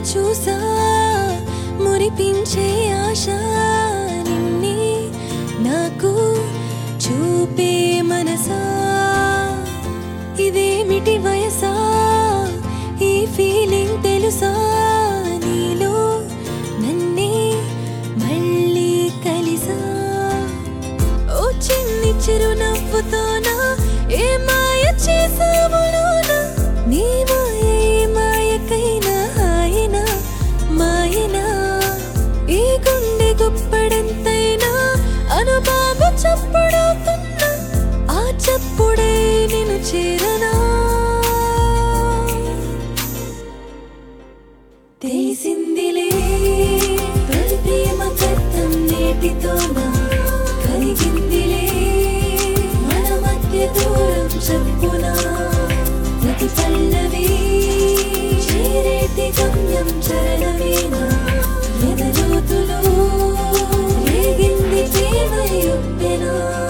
చూసా మురిపించే ఆశ నిన్నే నాకు చూపే మనసా ఇదేమిటి వయసా ఈ ఫీలింగ్ తెలుసా నీలో నన్నే మళ్ళీ కలిసా ఓ చిన్ని చిరునవ్వుతోనా ఏ మాయ చేసావు లోనా నీ మాయ ఏ మాయకైనా హాయినా మాయనా ఈ గుండె గుప్పడంతైనా అనుబాబు చప్పుడవుతున్నా ఆ చప్పుడే నేను చేరనా తెలిసిందిలే తొలి ప్రేమ కథం నేటితోనా కలిగిందిలే మన మధ్య దూరం చెప్పునా ప్రతి పల్లవి చేరేటి గమ్యం చరణమేనా ఎదలోతులో రేగింది ప్రేమ యొప్పెనా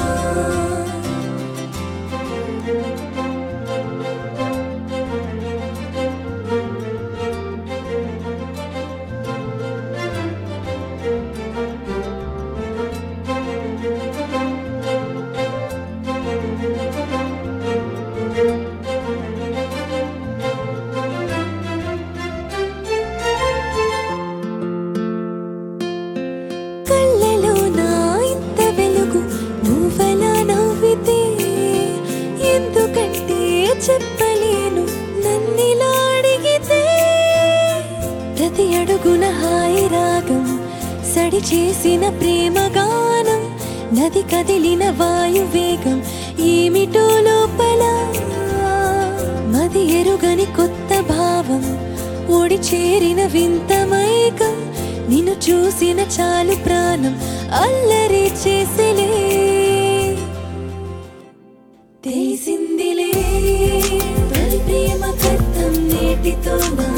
కళ్ళలో నా ఇంత వెలుగు నువ్వలా నవ్వితే ఎందుకంటే చెప్పలేను నన్నిలా అడిగితే ప్రతి అడుగున హాయి రాగం సడి చేసిన ప్రేమ గానం నది కదిలిన వాయు వేగం ఏమిటో లోపల మది ఎరుగని కొత్త భావం ఓడి చేరిన వింత మైకం నిన్ను చూసిన చాలు ప్రాణం అల్లరి చేసలే తెలిసిందిలే తొలి ప్రేమ కథం నేటితో నా